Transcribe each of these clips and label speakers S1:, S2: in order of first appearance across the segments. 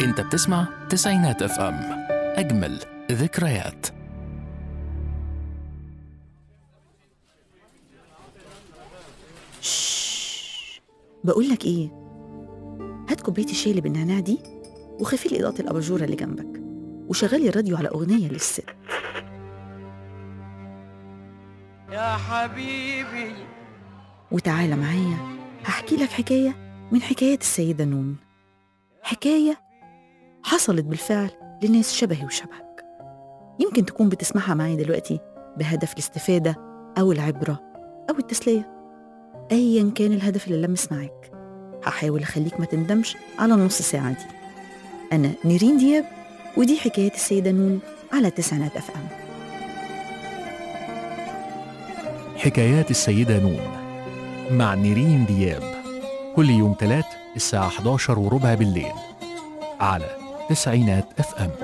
S1: انت بتسمع تسعينات اف ام اجمل ذكريات
S2: بقول لك ايه هات كوبايه الشاي اللي بالنعناع دي وخفي لي اضاءه الاباجوره اللي جنبك وشغلي الراديو على اغنيه للست
S3: يا حبيبي
S2: وتعالى معايا هحكي لك حكايه من حكايات السيده نون حكايه حصلت بالفعل لناس شبهي وشبهك يمكن تكون بتسمعها معايا دلوقتي بهدف الاستفاده او العبره او التسليه ايا كان الهدف اللي لمس معاك هحاول اخليك ما تندمش على النص ساعه دي انا نيرين دياب ودي حكايه السيده نون على تسعينات اف ام
S1: حكايات السيدة نون مع نيرين دياب كل يوم تلات الساعة 11 وربع بالليل على تسعينات اف ام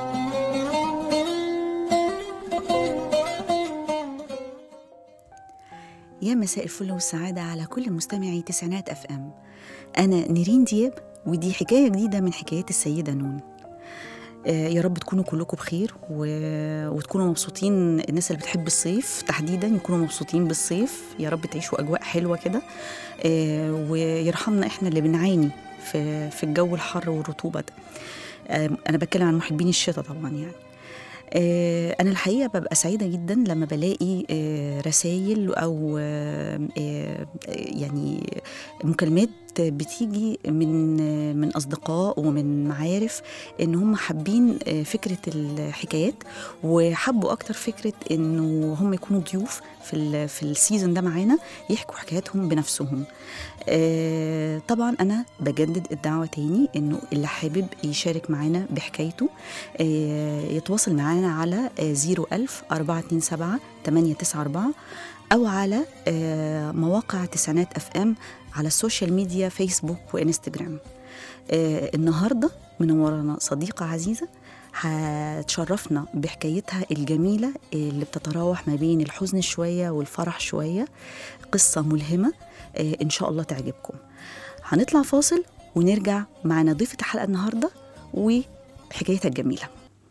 S2: يا مساء الفل والسعادة على كل مستمعي تسعينات اف ام أنا نيرين دياب ودي حكاية جديدة من حكايات السيدة نون آه، يا رب تكونوا كلكم بخير و... وتكونوا مبسوطين الناس اللي بتحب الصيف تحديدا يكونوا مبسوطين بالصيف يا رب تعيشوا أجواء حلوة كده آه، ويرحمنا إحنا اللي بنعاني في, في الجو الحر والرطوبة ده آه، أنا بتكلم عن محبين الشتاء طبعا يعني آه، أنا الحقيقة ببقى سعيدة جدا لما بلاقي رسائل أو آه، آه، يعني مكالمات بتيجي من آه، من أصدقاء ومن معارف إن هم حابين آه، فكرة الحكايات وحبوا أكتر فكرة إنه هم يكونوا ضيوف في ال- في السيزون ده معانا يحكوا حكاياتهم بنفسهم. آه، طبعا أنا بجدد الدعوة تاني إنه اللي حابب يشارك معانا بحكايته آه، يتواصل معانا على آه، 01000 427 894 أو على آه، مواقع تسعينات اف ام على السوشيال ميديا فيسبوك وانستجرام آه، النهارده منورانا صديقة عزيزة هتشرفنا بحكايتها الجميلة اللي بتتراوح ما بين الحزن شوية والفرح شوية قصة ملهمة آه، إن شاء الله تعجبكم هنطلع فاصل ونرجع معنا ضيفة الحلقة النهاردة وحكايتها الجميلة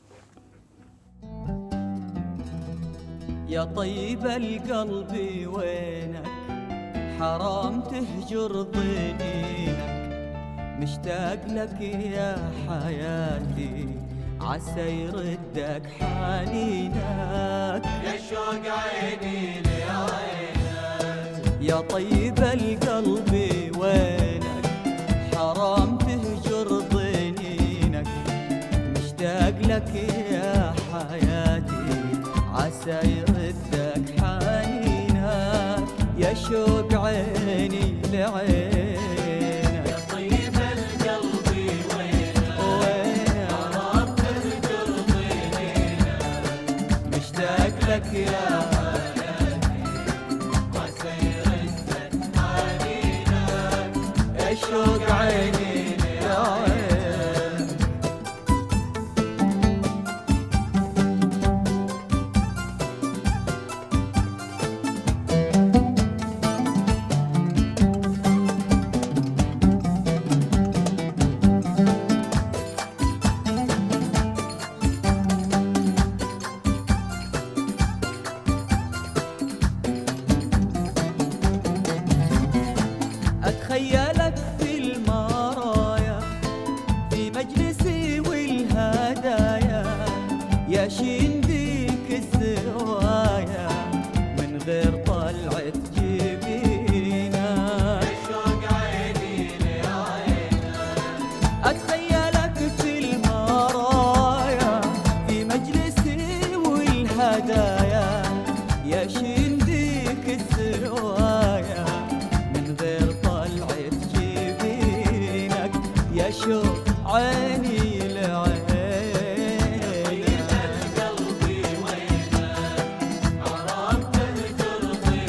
S3: يا طيب القلب وينك حرام تهجر ضنينك مشتاق لك يا حياتي عسى يردك حنينك يا شوق عيني لعينك يا طيب القلب وينك حرام تهجر ضنينك مشتاق لك يا حياتي عسى يردك حنينك يا شوق عيني لعينك يا طيب القلب وينك حرام تهجر ضنينك مشتاق لك يا حياتي عسى يردك حنينك يا شوق عيني لعينك أتخيلك في المرايا في مجلسي والهدايا يا شين بيك الزوايا من غير طلعة جبينك شوق عيني أتخيلك في المرايا في مجلسي والهدايا يا شين ديك الزوايا من غير طلعة جبينك يا شوق عيني لعينك قلبي وينك حرام تهجر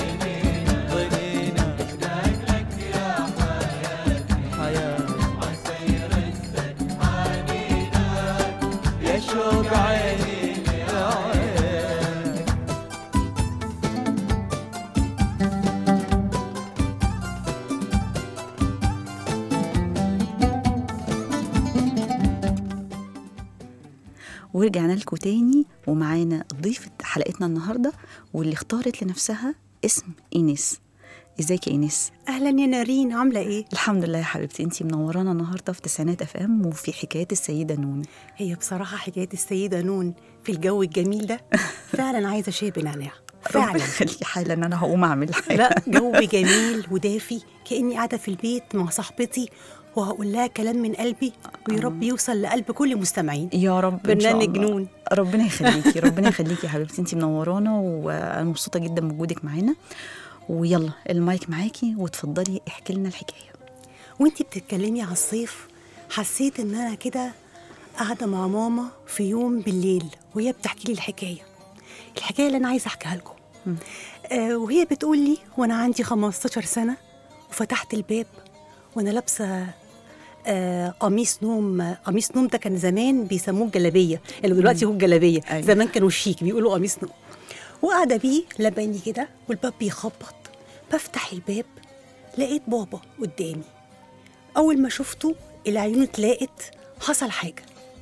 S3: ضنينك ضنينك لك يا حياتي حياتي عسى يردك حنينك يا شوق عيني لعينك
S2: ورجعنا لكم تاني ومعانا ضيفة حلقتنا النهاردة واللي اختارت لنفسها اسم إينيس ازيك يا إينيس؟
S4: اهلا يا نارين عامله ايه
S2: الحمد لله يا حبيبتي انتي منورانا النهارده في تسعينات اف ام وفي حكايات السيدة نون
S4: هي بصراحه حكايه السيده نون في الجو الجميل ده فعلا عايزه شاي بنعناع
S2: ربنا
S4: فعلا
S2: يخليكي حالا انا هقوم اعمل حاجة
S4: لا جو جميل ودافي كاني قاعده في البيت مع صاحبتي وهقول لها كلام من قلبي ويا رب يوصل لقلب كل المستمعين
S2: يا رب إن شاء
S4: برنامج
S2: الله.
S4: نون.
S2: ربنا يخليكي ربنا يخليكي يا حبيبتي انتي منورانا وانا مبسوطه جدا بوجودك معانا ويلا المايك معاكي وتفضلي احكي لنا الحكايه
S4: وانتي بتتكلمي على الصيف حسيت ان انا كده قاعده مع ماما في يوم بالليل وهي بتحكي لي الحكايه الحكايه اللي انا عايزه احكيها لكم آه وهي بتقول لي وانا عندي 15 سنه وفتحت الباب وانا لابسه آه قميص نوم آه، قميص نوم ده كان زمان بيسموه الجلابيه اللي دلوقتي هو الجلابيه
S2: أيوة.
S4: زمان كانوا شيك بيقولوا قميص نوم وقاعده بيه لباني كده والباب بيخبط بفتح الباب لقيت بابا قدامي اول ما شفته العيون اتلاقت حصل حاجه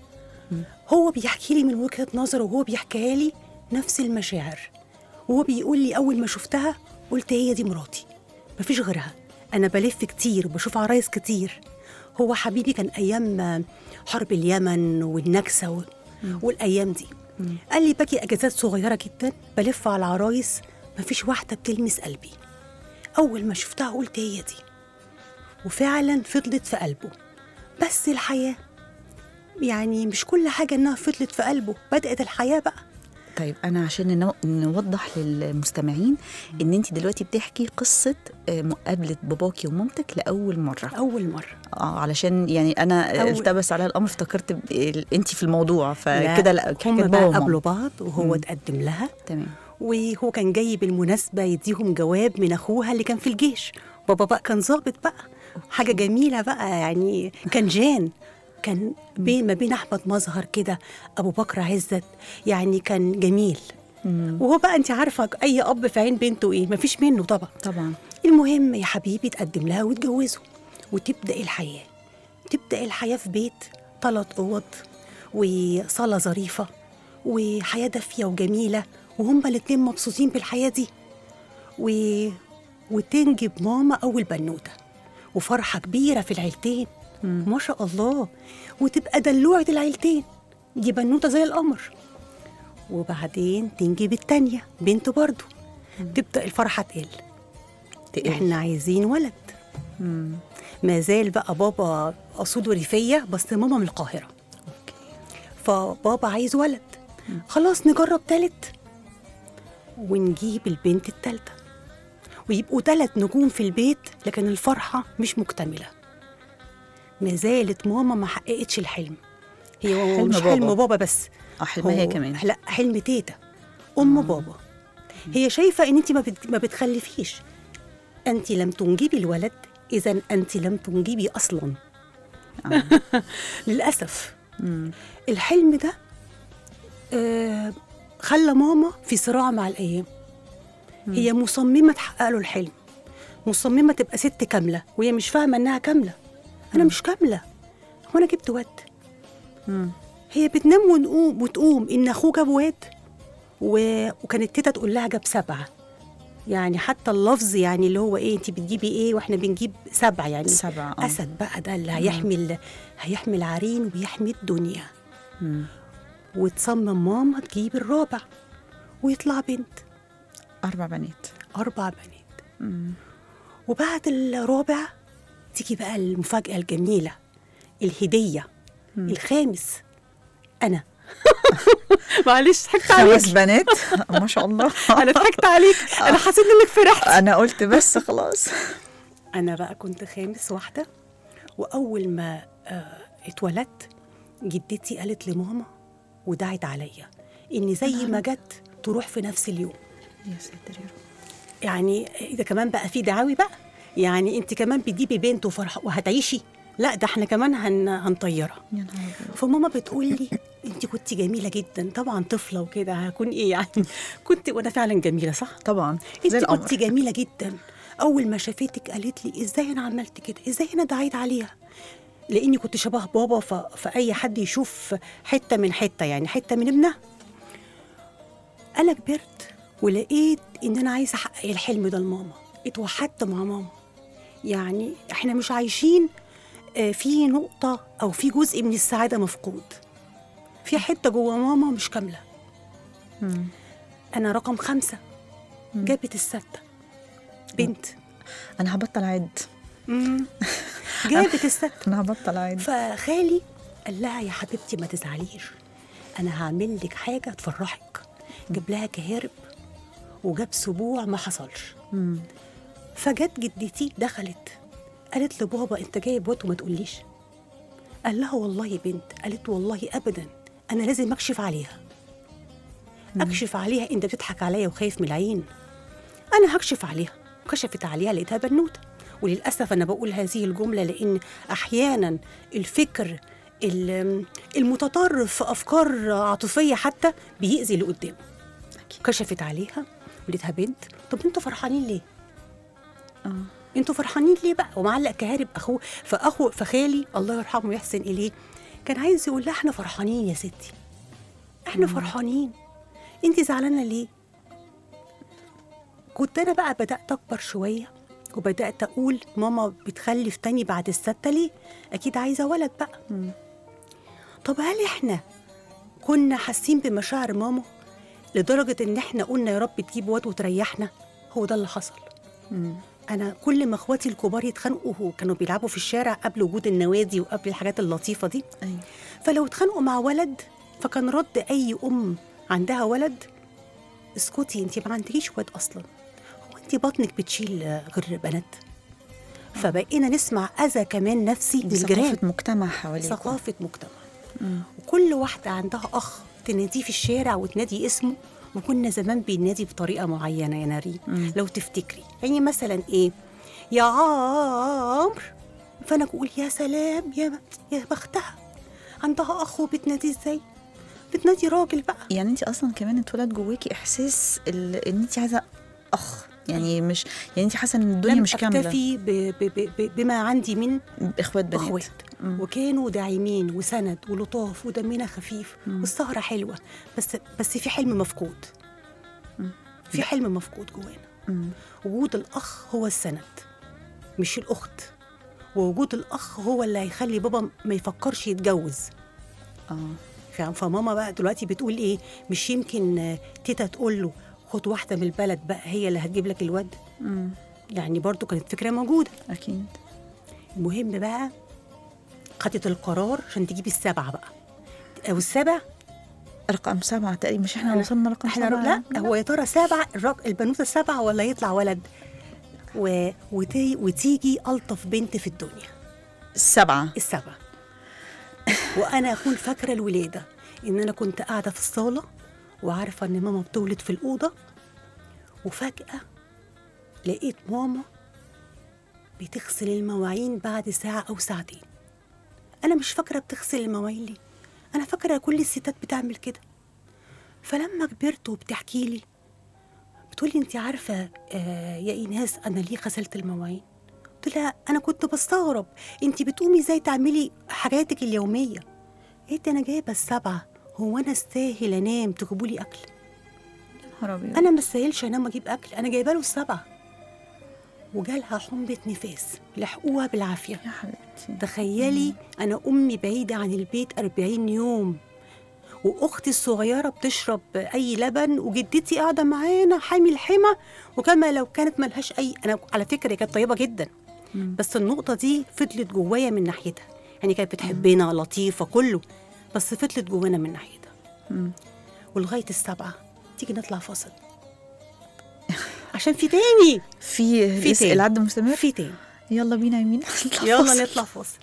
S4: هو بيحكي لي من وجهه نظره وهو بيحكيها لي نفس المشاعر وهو بيقول لي اول ما شفتها قلت هي دي مراتي مفيش غيرها انا بلف كتير وبشوف عرايس كتير هو حبيبي كان ايام حرب اليمن والنكسه و... والايام دي قال لي باجي اجازات صغيره جدا بلف على العرايس مفيش واحده بتلمس قلبي اول ما شفتها قلت هي دي وفعلا فضلت في قلبه بس الحياه يعني مش كل حاجه انها فضلت في قلبه بدات الحياه بقى
S2: طيب انا عشان نو- نوضح للمستمعين ان انت دلوقتي بتحكي قصه آه، مقابله باباكي ومامتك لاول مره
S4: اول مره
S2: اه علشان يعني انا
S4: أول-
S2: التبس على الامر افتكرت انت في الموضوع فكده لا
S4: هم
S2: حكاية
S4: بقى
S2: بابا وماما.
S4: قابلوا بعض وهو
S2: مم.
S4: اتقدم لها
S2: تمام
S4: وهو كان جاي بالمناسبة يديهم جواب من أخوها اللي كان في الجيش بابا بقى كان ظابط بقى حاجة جميلة بقى يعني كان جان كان بين ما بين أحمد مظهر كده أبو بكر عزت يعني كان جميل وهو بقى أنت عارفة أي أب في عين بنته إيه مفيش منه طبعا
S2: طبعا
S4: المهم يا حبيبي تقدم لها وتجوزوا وتبدأ الحياة تبدأ الحياة في بيت ثلاث أوض وصالة ظريفة وحياة دافية وجميلة وهما الاتنين مبسوطين بالحياة دي و... وتنجب ماما أول بنوتة وفرحة كبيرة في العيلتين ما شاء الله وتبقى دلوعة العيلتين دي بنوتة زي القمر وبعدين تنجب التانية بنت برضو تبدأ الفرحة تقل
S2: تقل.
S4: احنا عايزين ولد ما زال بقى بابا اصوله ريفيه بس ماما من القاهره
S2: اوكي
S4: فبابا عايز ولد خلاص نجرب تالت ونجيب البنت التالتة ويبقوا تلات نجوم في البيت لكن الفرحة مش مكتملة ما زالت ماما ما حققتش الحلم هي
S2: حلم
S4: مش
S2: بابا.
S4: حلم بابا بس
S2: اه حلمها هي
S4: هو-
S2: كمان
S4: لا حلم تيتا ام بابا هي شايفه ان انت ما, بت... ما بتخلفيش انت لم تنجبي الولد اذا انت لم تنجبي اصلا للاسف الحلم ده آه خلى ماما في صراع مع الايام هي مصممه تحقق له الحلم مصممه تبقى ست كامله وهي مش فاهمه انها كامله انا مش كامله هو انا جبت واد هي بتنام ونقوم وتقوم ان اخوه جاب واد و... وكانت تيتا تقول لها جاب سبعه يعني حتى اللفظ يعني اللي هو ايه انت بتجيبي ايه واحنا بنجيب سبعه يعني
S2: سبعة، آه.
S4: اسد بقى ده اللي هيحمل هيحمل عرين ويحمي الدنيا وتصمم ماما تجيب الرابع ويطلع بنت
S2: اربع بنات
S4: أربع بنات وبعد الرابع تيجي بقى المفاجأة الجميلة الهدية الخامس أنا معلش ضحكت
S2: خمس
S4: عليك
S2: بنات ما شاء الله
S4: أنا ضحكت عليك أنا حسيت إنك فرحت
S2: انا قلت بس خلاص
S4: أنا بقى كنت خامس واحدة وأول ما آه اتولدت جدتي قالت لماما ودعت عليا إن زي ما جت تروح في نفس اليوم
S2: يا ساتر يا رب
S4: يعني ده كمان بقى في دعاوي بقى يعني انت كمان بتجيبي بنت وفرحه وهتعيشي لا ده احنا كمان هن... هنطيرها
S2: يا نهار أبيض.
S4: فماما بتقول لي انت كنت جميله جدا طبعا طفله وكده هكون ايه يعني كنت وانا فعلا جميله صح
S2: طبعا
S4: انت
S2: زي القمر
S4: كنت جميله جدا اول ما شافتك قالت لي ازاي انا عملت كده ازاي انا دعيت عليها لاني كنت شبه بابا ف... فاي حد يشوف حته من حته يعني حته من ابنها انا كبرت ولقيت ان انا عايزه احقق الحلم ده لماما اتوحدت مع ماما يعني احنا مش عايشين آه، في نقطه او في جزء من السعاده مفقود في حته جوه ماما مش كامله
S2: مم.
S4: انا رقم خمسة جابت الستة بنت
S2: انا هبطل اعد
S4: مم. جابت الستة
S2: انا هبطل اعد
S4: فخالي قال لها يا حبيبتي ما تزعليش انا هعمل لك حاجه تفرحك جاب لها كهارب وجاب سبوع ما حصلش
S2: مم.
S4: فجت جدتي دخلت قالت لبابا انت جايب واد وما تقوليش قال لها والله يا بنت قالت والله ابدا انا لازم اكشف عليها اكشف عليها انت بتضحك عليا وخايف من العين انا هكشف عليها كشفت عليها لقيتها بنوته وللاسف انا بقول هذه الجمله لان احيانا الفكر ال- المتطرف في افكار عاطفيه حتى بيأذي اللي قدامه كشفت عليها ولقيتها بنت طب انتوا فرحانين ليه
S2: اه
S4: انتوا فرحانين ليه بقى ومعلق كهارب اخوه فاخو فخالي الله يرحمه ويحسن اليه كان عايز يقول لها احنا فرحانين يا ستي احنا فرحانين انت زعلانه ليه كنت انا بقى بدات اكبر شويه وبدات اقول ماما بتخلف تاني بعد الستة ليه اكيد عايزه ولد بقى طب هل احنا كنا حاسين بمشاعر ماما لدرجه ان احنا قلنا يا رب تجيب واد وتريحنا هو ده اللي حصل انا كل ما اخواتي الكبار يتخانقوا هو كانوا بيلعبوا في الشارع قبل وجود النوادي وقبل الحاجات اللطيفه دي
S2: ايوه
S4: فلو اتخانقوا مع ولد فكان رد اي ام عندها ولد اسكتي انت ما عندكيش واد اصلا هو انت بطنك بتشيل آه، غير بنات فبقينا نسمع اذى كمان نفسي
S2: دي
S4: للجيران
S2: ثقافه مجتمع حواليكم
S4: ثقافه مجتمع وكل واحده عندها اخ تناديه في الشارع وتنادي اسمه وكنا زمان بننادي بطريقه معينه يا نارين لو تفتكري يعني مثلا ايه يا عمرو فانا اقول يا سلام يا يا بختها عندها اخ وبتناديه ازاي بتنادي راجل بقى
S2: يعني انت اصلا كمان اتولد جواكي احساس ال- ان انت عايزه اخ يعني مش يعني انت حاسه ان الدنيا
S4: لم
S2: مش كامله
S4: اكتفي ب- ب- ب- ب- بما عندي من
S2: اخوات بنات
S4: اخوات وكانوا داعمين وسند ولطاف ودمنا خفيف والسهره حلوه بس بس في حلم مفقود في حلم مفقود جوانا وجود الاخ هو السند مش الاخت ووجود الاخ هو اللي هيخلي بابا ما يفكرش يتجوز
S2: اه
S4: فاهم فماما بقى دلوقتي بتقول ايه مش يمكن آه، تيتا تقول له خد واحده من البلد بقى هي اللي هتجيب لك الواد
S2: امم
S4: يعني برضو كانت فكره موجوده
S2: اكيد
S4: المهم بقى خدت القرار عشان تجيب السبعه بقى او السبع
S2: رقم سبعة تقريبا مش احنا
S4: أنا-
S2: وصلنا رقم
S4: احنا
S2: سبعة
S4: لا هو يا ترى سبعه الرق- البنوته السبعه ولا يطلع ولد و... وتي... وتيجي الطف بنت في الدنيا
S2: السبعة
S4: السبعه وانا اكون فاكره الولاده ان انا كنت قاعده في الصاله وعارفه ان ماما بتولد في الاوضه وفجاه لقيت ماما بتغسل المواعين بعد ساعه او ساعتين انا مش فاكره بتغسل المواعين ليه انا فاكره كل الستات بتعمل كده فلما كبرت وبتحكي لي بتقولي انت عارفه آه يا ايناس انا ليه غسلت المواعين قلت لها انا كنت بستغرب انت بتقومي ازاي تعملي حاجاتك اليوميه قالت انا جايبه السبعه هو انا استاهل انام تجيبوا لي اكل
S2: نهار أبيض.
S4: انا ما استاهلش انام اجيب اكل انا جايبه له السبعه وجالها حمضه نفاس لحقوها بالعافيه
S2: يا حبيبتي
S4: تخيلي انا امي بعيده عن البيت 40 يوم واختي الصغيره بتشرب اي لبن وجدتي قاعده معانا حامي حمى وكما لو كانت ملهاش اي انا على فكره هي كانت طيبه جدا بس النقطه دي فضلت جوايا من ناحيتها يعني كانت بتحبنا لطيفه كله بس فضلت جوانا من ناحيتها ولغايه السبعه تيجي نطلع فاصل عشان في تاني
S2: في
S4: في
S2: لسه
S4: تاني.
S2: العد مستمر
S4: في تاني
S2: يلا بينا يمين
S4: يلا نطلع فاصل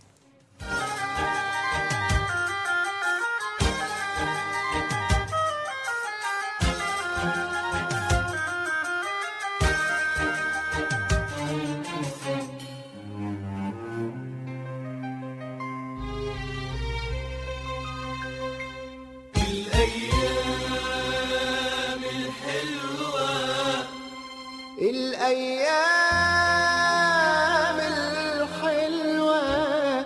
S3: الأيام الحلوة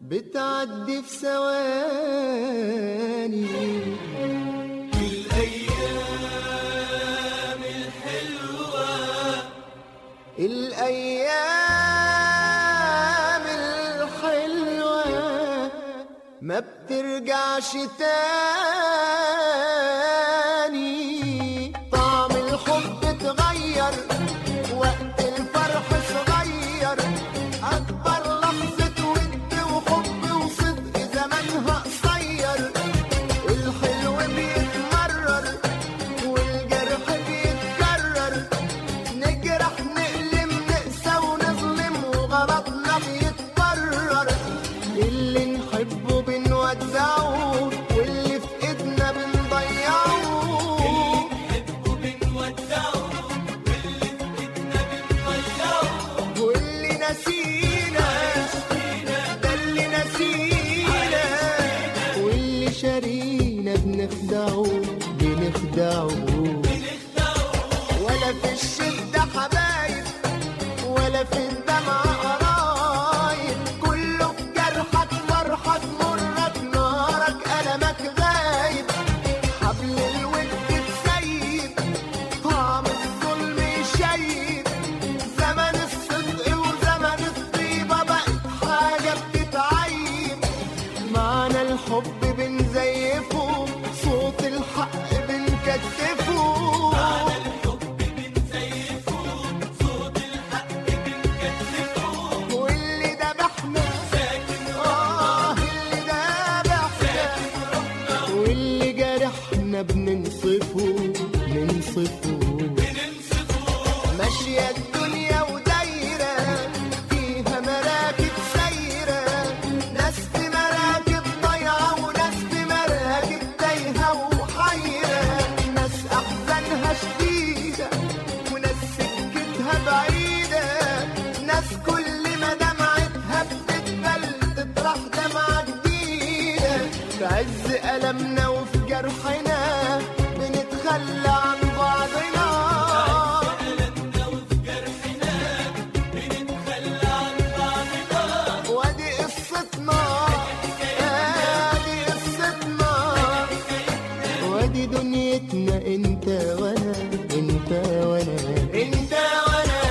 S3: بتعدي في ثواني الأيام الحلوة الأيام الحلوة ما بترجعش تاني طعم الحب اتغير وقت الفرح صغير أكبر لحظة ود وحب وصدق زمانها قصير الحلو بيتمرر والجرح بيتكرر نجرح نألم نقسى ونظلم وغلطنا بيتبرر اللي نحبه بنودعه واللي في ايدنا بنضيعه واللي نسينا ده اللي نسينا واللي شارينا بنخدعه بنخدعه ولا في الشدة حبايب ولا في الدمع قرايب كله في جرحك فرحك مرك نارك ألمك غايب حبل الود تسيب طعم الظلم يشيب زمن الصدق وزمن الطيبة بقت حاجة بتتعيب معنى الحب بنزيفه صوت الحق بنكتفه معنى الحب بنزيفه صوت الحق بنكتفه واللي ذبحنا ساكن اه اللي ذبحنا واللي جرحنا بننصفه ننصفه ماشية الدنيا ودايرة فيها مراكب سايرة ناس في مراكب ضايعة وناس في مراكب تايهة وحيرة ناس أحزانها شديدة وناس سكتها بعيدة ناس كل ما دمعتها بتتبل تطرح دمعة جديدة في عز ألمنا وفي جرحنا بنتخلى عن بعضنا وادي قصتنا ادي قصتنا وادي دنيتنا انت وانا انت وانا انت وانا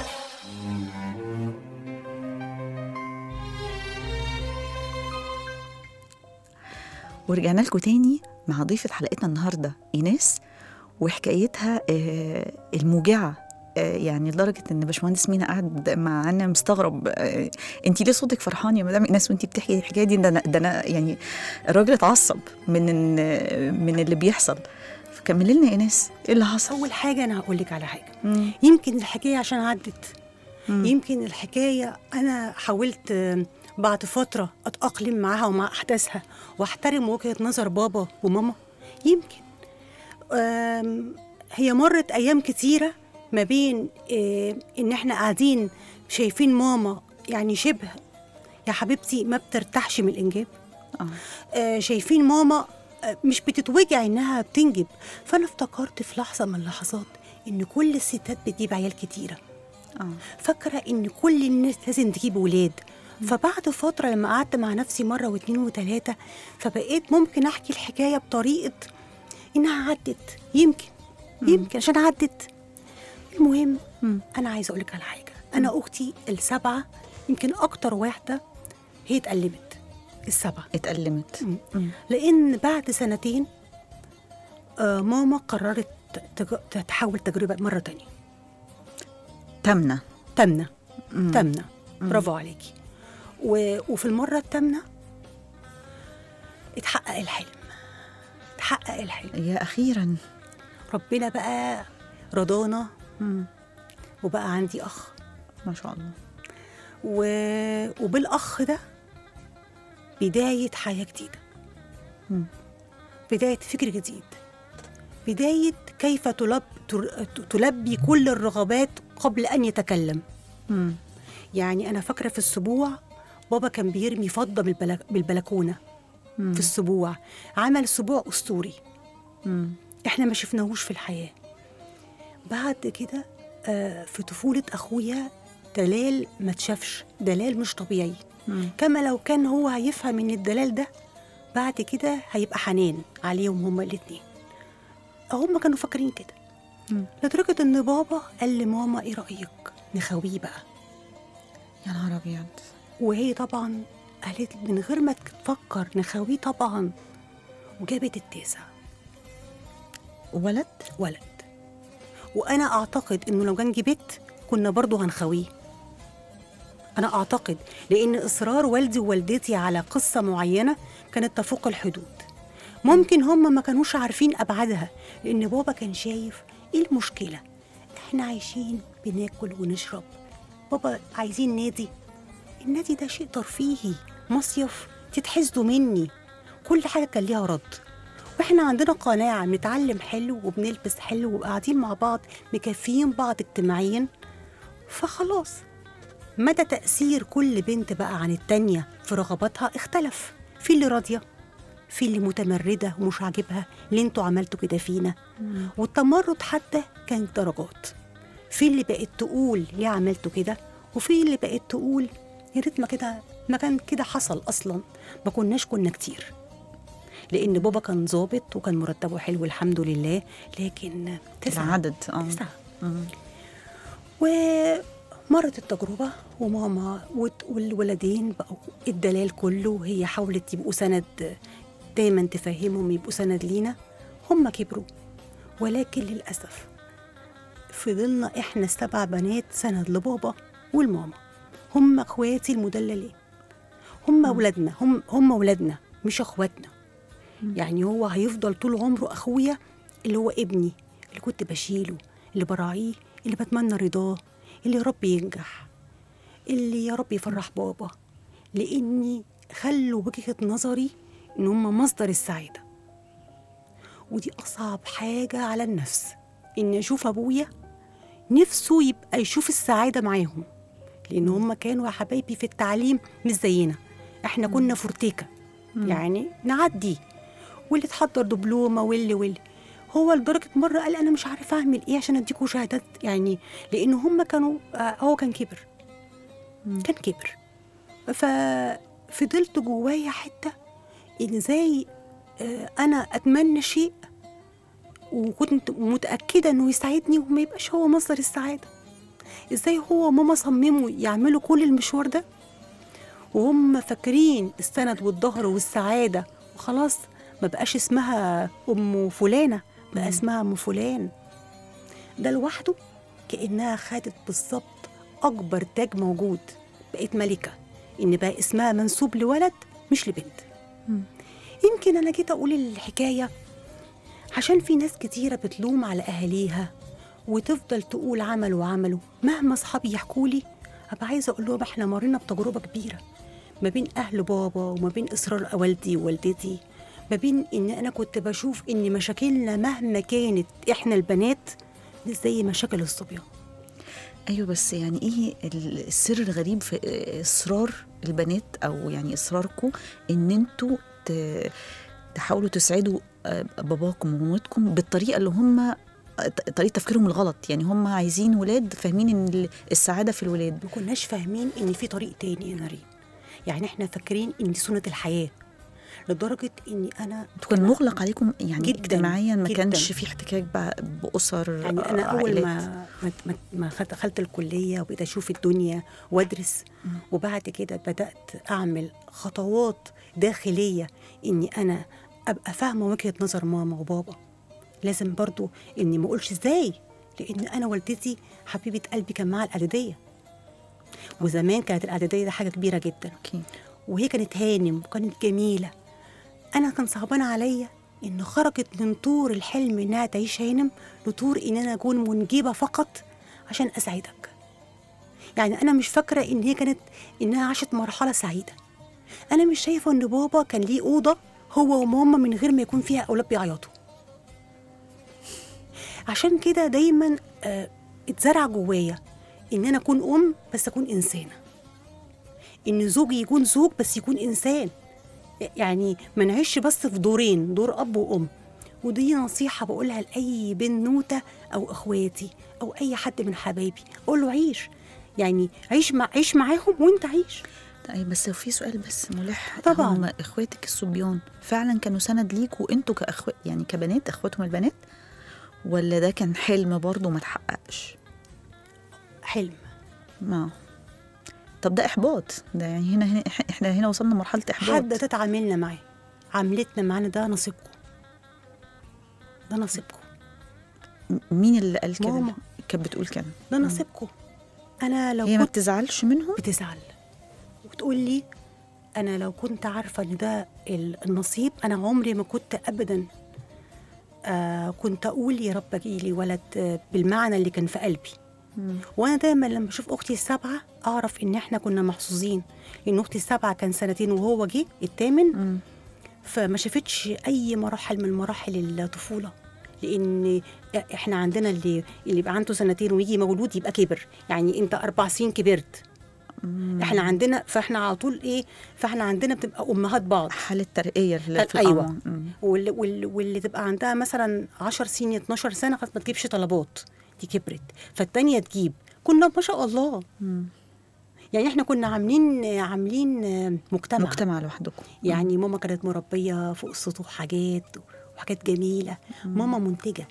S2: ورجعنا لكم تاني مع ضيفة حلقتنا النهاردة إيناس وحكايتها آه، الموجعة آه، يعني لدرجة إن باشمهندس مينا قاعد معانا مستغرب آه، أنت ليه صوتك فرحان يا مدام إيناس وأنت بتحكي الحكاية دي ده أنا ده أنا يعني الراجل اتعصب من إن- من اللي بيحصل فكملي لنا يا إيناس إيه اللي حصل؟
S4: اول حاجه انا هقول لك على حاجه
S2: مم.
S4: يمكن الحكايه عشان عدت
S2: مم.
S4: يمكن الحكايه انا حاولت آه، بعد فتره اتاقلم معاها ومع احداثها واحترم وجهه نظر بابا وماما يمكن آم، هي مرت ايام كتيره ما بين آه، ان احنا قاعدين شايفين ماما يعني شبه يا حبيبتي ما بترتاحش من الانجاب
S2: آه.
S4: آه، شايفين ماما آه، مش بتتوجع انها بتنجب فانا افتكرت في لحظه من اللحظات ان كل الستات بتجيب عيال كتيره
S2: آه.
S4: فاكره ان كل الناس لازم تجيب ولاد فبعد فتره لما قعدت مع نفسي مره واتنين وتلاته فبقيت ممكن احكي الحكايه بطريقه انها عدت يمكن يمكن عشان عدت المهم
S2: مم.
S4: انا عايزه اقول لك على حاجه انا اختي السبعه يمكن اكتر واحده هي اتألمت السبعه
S2: اتألمت
S4: مم.
S2: مم.
S4: لان بعد سنتين آه ماما قررت تج- تحاول تجربه مره تانية
S2: تامنة
S4: تامنه
S2: مم.
S4: تامنه برافو عليكي و... وفي المره التامنه اتحقق الحلم اتحقق الحلم
S2: يا أخيرا
S4: ربنا بقى رضانا
S2: مم.
S4: وبقى عندي اخ
S2: ما شاء الله
S4: و... وبالاخ ده بدايه حياه جديده
S2: مم.
S4: بدايه فكر جديد بدايه كيف تلب... تر- تلبي كل الرغبات قبل ان يتكلم
S2: مم.
S4: يعني انا فاكره في السبوع بابا كان بيرمي فضه بالبلك... بالبلكونه
S2: مم.
S4: في السبوع عمل سبوع اسطوري
S2: مم.
S4: احنا ما شفناهوش في الحياه بعد كده آه، في طفوله اخويا دلال ما تشافش دلال مش طبيعي
S2: مم.
S4: كما لو كان هو هيفهم ان الدلال ده بعد كده هيبقى حنان عليهم هما الاتنين هم كانوا فاكرين كده
S2: مم.
S4: لدرجة ان بابا قال لماما ايه رأيك نخويه بقى
S2: يا نهار ابيض
S4: وهي طبعا قالت من غير ما تفكر نخويه طبعا وجابت التاسع
S2: ولد
S4: ولد وانا اعتقد انه لو كان جبت كنا برضو هنخويه انا اعتقد لان اصرار والدي ووالدتي على قصه معينه كانت تفوق الحدود ممكن هم ما كانوش عارفين ابعادها لان بابا كان شايف ايه المشكله احنا عايشين بناكل ونشرب بابا عايزين نادي النادي ده شيء ترفيهي مصيف تتحسدوا مني كل حاجه كان ليها رد واحنا عندنا قناعه بنتعلم حلو وبنلبس حلو وقاعدين مع بعض مكفيين بعض اجتماعيا فخلاص مدى تأثير كل بنت بقى عن التانية في رغباتها اختلف في اللي راضية في اللي متمردة ومش عاجبها اللي انتوا عملتوا كده فينا والتمرد حتى كان درجات في اللي بقت تقول ليه عملتوا كده وفي اللي بقت تقول يا ريت ما كده ما كان كده حصل اصلا ما كناش كنا كتير لان بابا كان ظابط وكان مرتبه حلو الحمد لله لكن تسعة
S2: العدد اه
S4: تسعة
S2: مم.
S4: ومرت التجربة وماما وت- والولدين بقوا الدلال كله وهي حاولت يبقوا سند دايما تفهمهم يبقوا سند لينا هم كبروا ولكن للأسف فضلنا احنا السبع بنات سند لبابا والماما هم اخواتي المدللين هم اولادنا هم هم اولادنا مش اخواتنا يعني هو هيفضل طول عمره اخويا اللي هو ابني اللي كنت بشيله اللي براعيه اللي بتمنى رضاه اللي يا رب ينجح اللي يا رب يفرح بابا لاني خلوا وجهه نظري ان هم مصدر السعاده ودي اصعب حاجه على النفس ان اشوف ابويا نفسه يبقى يشوف السعاده معاهم لان هم كانوا يا حبايبي في التعليم مش زينا احنا كنا فورتيكا يعني نعدي واللي تحضر دبلومه واللي واللي هو لدرجه مره قال انا مش عارف اعمل ايه عشان اديكوا شهادات يعني لان هم كانوا آه، هو كان كبر كان كبر ففضلت جوايا حته ان ازاي آه، انا اتمنى شيء وكنت متاكده انه يساعدني وما يبقاش هو مصدر السعاده ازاي هو وماما صمموا يعملوا كل المشوار ده وهم فاكرين السند والظهر والسعاده وخلاص ما بقاش اسمها ام فلانه بقى اسمها ام فلان ده لوحده كانها خدت بالظبط اكبر تاج موجود بقت ملكه ان بقى اسمها منسوب لولد مش لبنت يمكن انا جيت اقول الحكايه عشان في ناس كتيره بتلوم على اهاليها وتفضل تقول عملوا وعملوا مهما اصحابي يحكوا لي ابقى عايزه اقول لهم احنا مرينا بتجربه كبيره ما بين اهل بابا وما بين اصرار والدي ووالدتي ما بين ان انا كنت بشوف ان مشاكلنا مهما كانت احنا البنات مش زي مشاكل الصبيان
S2: ايوه بس يعني ايه ال- السر الغريب في اصرار البنات او يعني اصراركم ان انتوا ت- تحاولوا تسعدوا آه، باباكم ومامتكم بالطريقه اللي هم ط- طريقه تفكيرهم الغلط يعني هم عايزين ولاد فاهمين ان ال- السعاده في الولاد
S4: ما كناش فاهمين ان في طريق تاني يا نريم يعني احنا فاكرين ان دي سنه الحياه لدرجه اني انا
S2: انتوا كان مغلق عليكم يعني
S4: جداً،
S2: اجتماعيا ما
S4: جداً.
S2: كانش في احتكاك بقى باسر
S4: يعني انا
S2: آه،
S4: اول
S2: عائلات.
S4: ما ما- ما ما خد- دخلت الكليه وبقيت اشوف الدنيا وادرس وبعد كده بدات اعمل خطوات داخليه اني انا ابقى فاهمه وجهه نظر ماما وبابا لازم برضو اني ما اقولش ازاي لان انا والدتي حبيبه قلبي كان معاها الاعداديه وزمان كانت الاعداديه ده حاجه كبيره جدا
S2: أوكي.
S4: وهي كانت هانم وكانت جميله انا كان صعبان عليا ان خرجت من طور الحلم انها تعيش هانم لطور ان انا اكون منجبه فقط عشان اسعدك يعني انا مش فاكره ان هي كانت انها عاشت مرحله سعيده انا مش شايفه ان بابا كان ليه اوضه هو وماما من غير ما يكون فيها اولاد بيعيطوا عشان كده دايما آه اتزرع جوايا ان انا اكون ام بس اكون انسانه ان زوجي يكون زوج بس يكون انسان يعني ما نعيش بس في دورين دور اب وام ودي نصيحة بقولها لأي بنوتة أو إخواتي أو أي حد من حبايبي أقول له عيش يعني عيش مع عيش معاهم وانت عيش
S2: طيب بس في سؤال بس ملح
S4: طبعاً.
S2: هم اخواتك الصبيان فعلا كانوا سند ليك وانتوا كاخوات يعني كبنات اخواتهم البنات ولا ده كان حلم برضه ما اتحققش
S4: حلم
S2: ما طب ده احباط ده يعني هنا, هنا احنا هنا وصلنا مرحله احباط
S4: حد تتعاملنا معاه عملتنا معانا ده نصيبكم ده نصيبكم
S2: م- مين اللي قال كده
S4: ماما.
S2: كانت بتقول كده
S4: ده نصيبكم انا لو
S2: هي ما
S4: كنت
S2: بتزعلش منهم
S4: بتزعل وتقول لي انا لو كنت عارفه ان ده ال- النصيب انا عمري ما كنت ابدا آه كنت اقول يا رب اجيلي ولد آه بالمعنى اللي كان في قلبي وانا دايما لما اشوف اختي السابعه اعرف ان احنا كنا محظوظين ان اختي السابعه كان سنتين وهو جه الثامن فما شافتش اي مراحل من مراحل الطفوله لان احنا عندنا اللي اللي يبقى عنده سنتين ويجي مولود يبقى كبر يعني انت اربع سنين كبرت احنا عندنا فاحنا على طول ايه فاحنا عندنا بتبقى امهات بعض
S2: حاله ترقيه اللي في
S4: ايوه
S2: الأعمار. مم.
S4: واللي, واللي, واللي تبقى عندها مثلا 10 سنين 12 سنه خلاص ما تجيبش طلبات دي كبرت فالتانيه تجيب كنا ما شاء الله يعني احنا كنا عاملين عاملين مجتمع,
S2: مجتمع لوحدكم
S4: يعني ماما كانت مربيه فوق السطوح حاجات وحاجات جميله ماما منتجه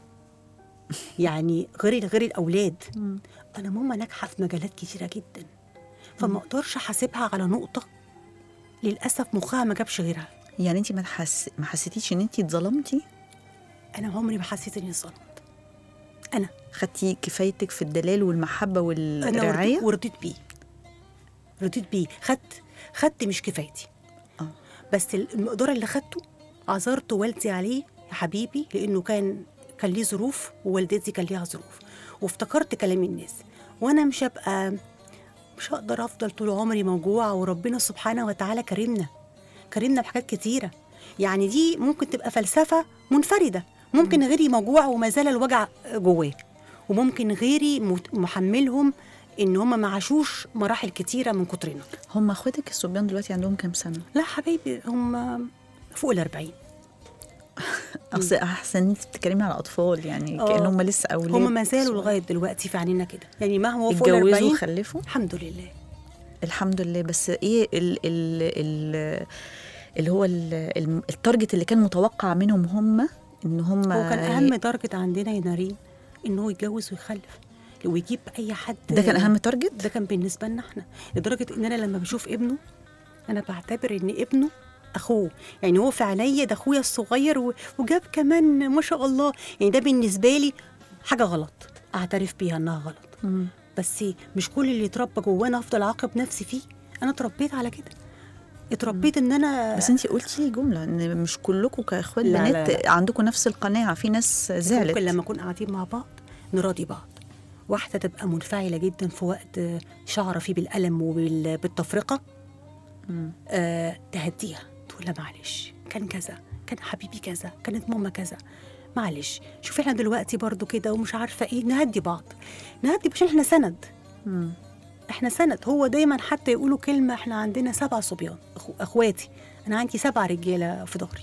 S4: يعني غير غير الاولاد انا ماما ناجحه في مجالات كتيره جدا فما اقدرش احاسبها على نقطه للاسف مخها ما جابش غيرها
S2: يعني انت ما تحس... ما حسيتيش ان انت اتظلمتي
S4: انا عمري ما حسيت اني اتظلمت انا
S2: خدتي كفايتك في الدلال والمحبه
S4: انا
S2: والرعايه
S4: ورضيت, ورضيت بيه رضيت بيه خدت خدت مش كفايتي
S2: آه.
S4: بس المقدار اللي خدته عذرت والدي عليه يا حبيبي لانه كان كان ليه ظروف ووالدتي كان ليها ظروف وافتكرت كلام الناس وانا مش هبقى مش هقدر افضل طول عمري موجوعه وربنا سبحانه وتعالى كرمنا كرمنا بحاجات كتيره يعني دي ممكن تبقى فلسفه منفرده ممكن غيري موجوع وما زال الوجع جواه وممكن غيري مت- محملهم ان هم ما عاشوش مراحل كتيره من كترنا
S2: هم اخواتك الصبيان دلوقتي عندهم كام سنه
S4: لا حبايبي هم فوق ال 40
S2: اصل احسن انت بتتكلمي على اطفال يعني
S4: آه.
S2: كان هم لسه اولاد
S4: هم ما زالوا لغايه دلوقتي في عينينا كده يعني ما هو فوق ال
S2: اتجوزوا
S4: 40
S2: وخلفوا
S4: الحمد لله
S2: الحمد لله بس ايه ال ال ال اللي هو ال- الم- التارجت اللي كان متوقع منهم هم ان هم
S4: هو كان اهم درجه عندنا يا نارين ان هو يتجوز ويخلف ويجيب اي حد
S2: ده كان اهم تارجت
S4: ده كان بالنسبه لنا احنا لدرجه ان انا لما بشوف ابنه انا بعتبر ان ابنه اخوه يعني هو في عينيا ده اخويا الصغير و- وجاب كمان ما شاء الله يعني ده بالنسبه لي حاجه غلط اعترف بيها انها غلط
S2: مم.
S4: بس مش كل اللي اتربى جوانا افضل اعاقب نفسي فيه انا اتربيت على كده اتربيت ان انا
S2: بس انت قلتي لي جمله ان مش كلكم كاخوات
S4: لا، لا،
S2: بنات عندكم نفس القناعه في ناس زعلت
S4: ممكن لما نكون قاعدين مع بعض نراضي بعض واحدة تبقى منفعلة جدا في وقت شعر فيه بالألم وبالتفرقة آه تهديها تقول لها معلش كان كذا كان حبيبي كذا كانت ماما كذا معلش شوفي احنا دلوقتي برضو كده ومش عارفة ايه نهدي بعض نهدي عشان احنا سند
S2: مم.
S4: احنا سند هو دايما حتى يقولوا كلمة احنا عندنا سبع صبيان أخو اخواتي انا عندي سبع رجالة في ظهري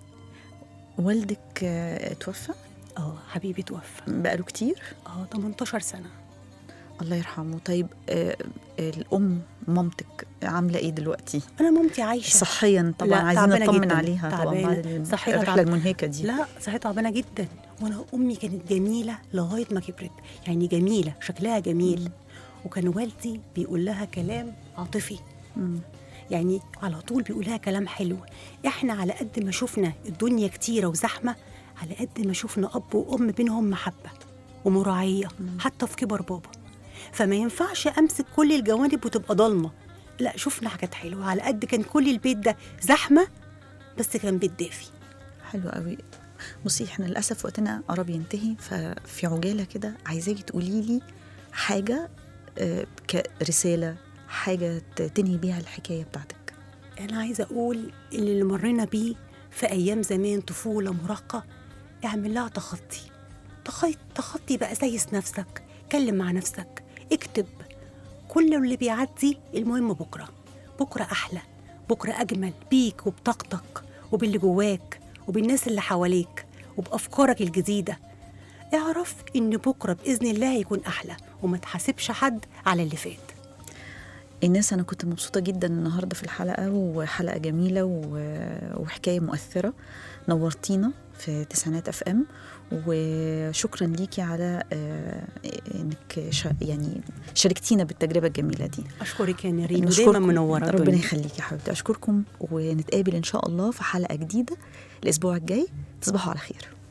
S2: والدك آه، توفى
S4: اه حبيبي توفى
S2: بقاله كتير
S4: اه 18 سنة
S2: الله يرحمه طيب آه، الام مامتك عامله ايه دلوقتي
S4: انا مامتي عايشة
S2: صحيا طبعا
S4: لا،
S2: عايزين
S4: تعبانة
S2: نطمن
S4: جداً،
S2: عليها طبعا
S4: تعبانة.
S2: بعد ال-
S4: صحتها
S2: الرحله
S4: تعب-
S2: المنهكه دي
S4: لا صحتها تعبانه جدا وانا امي كانت جميله لغايه ما كبرت يعني جميله شكلها جميل وكان والدي بيقول لها كلام عاطفي
S2: مم.
S4: يعني على طول بيقول لها كلام حلو احنا على قد ما شفنا الدنيا كتيره وزحمه على قد ما شفنا اب وام بينهم محبه ومراعيه حتى في كبر بابا فما ينفعش امسك كل الجوانب وتبقى ضلمه لا شفنا حاجات حلوه على قد كان كل البيت ده زحمه بس كان بيت دافي
S2: حلو قوي بصي احنا للاسف وقتنا قرب ينتهي ففي عجاله كده عايزاكي تقولي لي حاجه آه، كرساله حاجه ت- تنهي بيها الحكايه بتاعتك
S4: أنا عايزة أقول إن اللي مرينا بيه في أيام زمان طفولة مراهقة اعمل لها تخطي تخطي, تخطي بقى سيس نفسك كلم مع نفسك اكتب كل اللي بيعدي المهم بكرة بكرة أحلى بكرة أجمل بيك وبطاقتك وباللي جواك وبالناس اللي حواليك وبأفكارك الجديدة اعرف ان بكره باذن الله هيكون احلى وما تحاسبش حد على اللي فات
S2: الناس أنا كنت مبسوطة جدا النهاردة في الحلقة وحلقة جميلة و- وحكاية مؤثرة نورتينا في تسعينات اف ام وشكرا ليكي على آه، انك شا يعني شاركتينا بالتجربة الجميلة دي
S4: اشكرك يا نرين ودايما
S2: نشكركم.
S4: منوره
S2: ربنا
S4: الدنيا.
S2: يخليكي يا حبيبتي اشكركم ونتقابل ان شاء الله في حلقة جديدة الاسبوع الجاي تصبحوا على خير